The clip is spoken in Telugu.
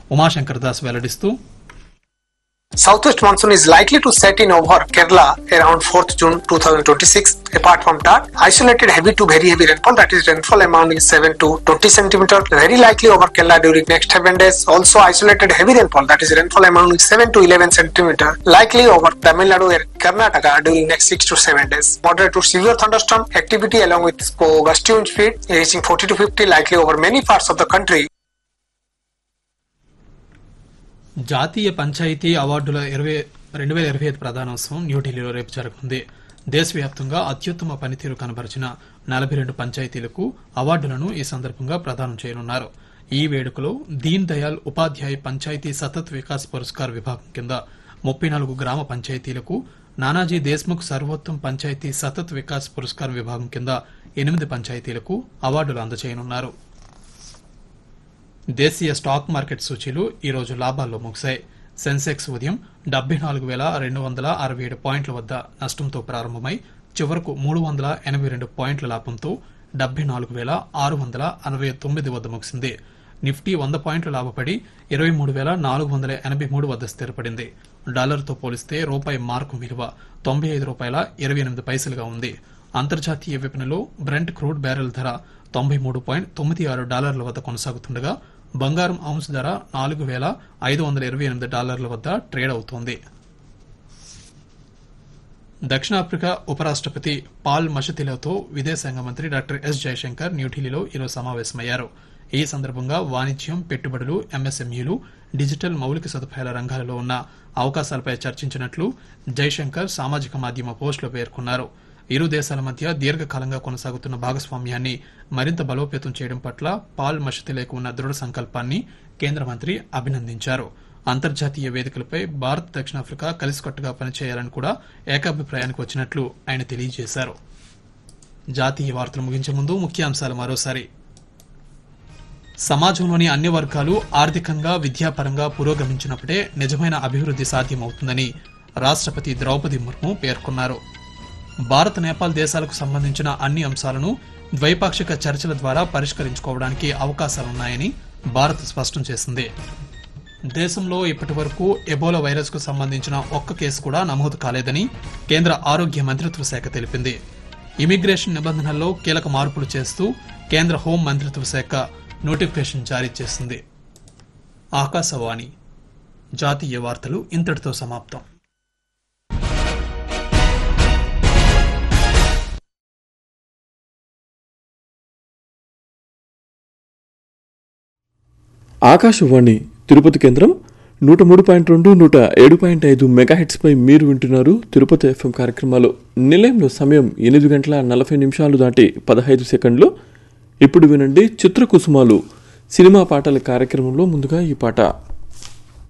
Umashankar Das వెల్లడిస్తూ Southwest monsoon is likely to set in over Kerala around 4th June 2026. Apart from that, isolated heavy to very heavy rainfall, that is rainfall amounting 7 to 20 centimeter, very likely over Kerala during next 7 days. Also isolated heavy rainfall, that is rainfall amounting 7 to 11 centimeter, likely over Tamil Nadu and Karnataka during next 6 to 7 days. Moderate to severe thunderstorm activity along with gusty wind speed reaching 40 to 50 likely over many parts of the country. జాతీయ పంచాయతీ అవార్డుల ఇరవై రెండు వేల ఇరవై ఐదు ప్రధానోత్సవం న్యూఢిల్లీలో రేపు జరగనుంది దేశవ్యాప్తంగా అత్యుత్తమ పనితీరు కనబరిచిన నలభై రెండు పంచాయతీలకు అవార్డులను ఈ సందర్భంగా ప్రదానం చేయనున్నారు ఈ వేడుకలో దీన్ దయాల్ ఉపాధ్యాయ్ పంచాయతీ సతత్ వికాస్ పురస్కార్ విభాగం కింద ముప్పై నాలుగు గ్రామ పంచాయతీలకు నానాజీ దేశ్ముఖ్ సర్వోత్తమ్ పంచాయతీ సతత్ వికాస్ పురస్కార్ విభాగం కింద ఎనిమిది పంచాయతీలకు అవార్డులు అందజేయనున్నారు దేశీయ స్టాక్ మార్కెట్ సూచీలు ఈ రోజు లాభాల్లో ముగిశాయి సెన్సెక్స్ ఉదయం డెబ్బై నాలుగు వేల రెండు వందల అరవై ఏడు పాయింట్ల వద్ద నష్టంతో ప్రారంభమై చివరకు మూడు వందల ఎనభై రెండు పాయింట్ల లాభంతో డెబ్బై నాలుగు వేల ఆరు వందల అరవై తొమ్మిది వద్ద ముగిసింది నిఫ్టీ వంద పాయింట్లు లాభపడి ఇరవై మూడు వేల నాలుగు వందల ఎనభై మూడు వద్ద స్థిరపడింది డాలర్తో పోలిస్తే రూపాయి మార్కు విలువ తొంభై ఐదు రూపాయల ఇరవై ఎనిమిది పైసలుగా ఉంది అంతర్జాతీయ విపణిలో బ్రెంట్ క్రూడ్ బ్యారెల్ ధర తొంభై మూడు పాయింట్ తొమ్మిది ఆరు డాలర్ల వద్ద కొనసాగుతుండగా బంగారం ఔన్స్ ధర నాలుగు వేల ఐదు వందల ఇరవై ఎనిమిది డాలర్ల వద్ద ట్రేడ్ అవుతోంది దక్షిణాఫ్రికా ఉపరాష్ట్రపతి పాల్ మషతిలతో విదేశాంగ మంత్రి డాక్టర్ ఎస్ జయశంకర్ న్యూఢిల్లీలో ఈరోజు సమావేశమయ్యారు ఈ సందర్భంగా వాణిజ్యం పెట్టుబడులు ఎంఎస్ఎంఈలు డిజిటల్ మౌలిక సదుపాయాల రంగాలలో ఉన్న అవకాశాలపై చర్చించినట్లు జైశంకర్ సామాజిక మాధ్యమ పోస్టులో పేర్కొన్నారు ఇరు దేశాల మధ్య దీర్ఘకాలంగా కొనసాగుతున్న భాగస్వామ్యాన్ని మరింత బలోపేతం చేయడం పట్ల పాల్ మషతిలేకు ఉన్న దృఢ సంకల్పాన్ని కేంద్ర మంత్రి అభినందించారు అంతర్జాతీయ వేదికలపై భారత్ దక్షిణాఫ్రికా కలిసికట్టుగా పనిచేయాలని కూడా ఏకాభిప్రాయానికి వచ్చినట్లు ఆయన తెలియజేశారు జాతీయ వార్తలు ముగించే ముందు ముఖ్యాంశాలు మరోసారి సమాజంలోని అన్ని వర్గాలు ఆర్థికంగా విద్యాపరంగా పురోగమించినప్పుడే నిజమైన అభివృద్ధి సాధ్యమవుతుందని రాష్ట్రపతి ద్రౌపది ముర్ము పేర్కొన్నారు భారత్ నేపాల్ దేశాలకు సంబంధించిన అన్ని అంశాలను ద్వైపాక్షిక చర్చల ద్వారా పరిష్కరించుకోవడానికి అవకాశాలున్నాయని భారత్ స్పష్టం చేసింది దేశంలో ఇప్పటి వరకు ఎబోలా వైరస్ కు సంబంధించిన ఒక్క కేసు కూడా నమోదు కాలేదని కేంద్ర ఆరోగ్య మంత్రిత్వ శాఖ తెలిపింది ఇమిగ్రేషన్ నిబంధనల్లో కీలక మార్పులు చేస్తూ కేంద్ర హోం మంత్రిత్వ శాఖ నోటిఫికేషన్ జారీ చేసింది ఆకాశవాణి జాతీయ వార్తలు ఇంతటితో సమాప్తం ఆకాశవాణి తిరుపతి కేంద్రం నూట మూడు పాయింట్ రెండు నూట ఏడు పాయింట్ ఐదు మెగాహెట్స్పై మీరు వింటున్నారు తిరుపతి ఎఫ్ఎం కార్యక్రమాలు నిలయంలో సమయం ఎనిమిది గంటల నలభై నిమిషాలు దాటి పదహైదు సెకండ్లు ఇప్పుడు వినండి చిత్రకుసుమాలు సినిమా పాటల కార్యక్రమంలో ముందుగా ఈ పాట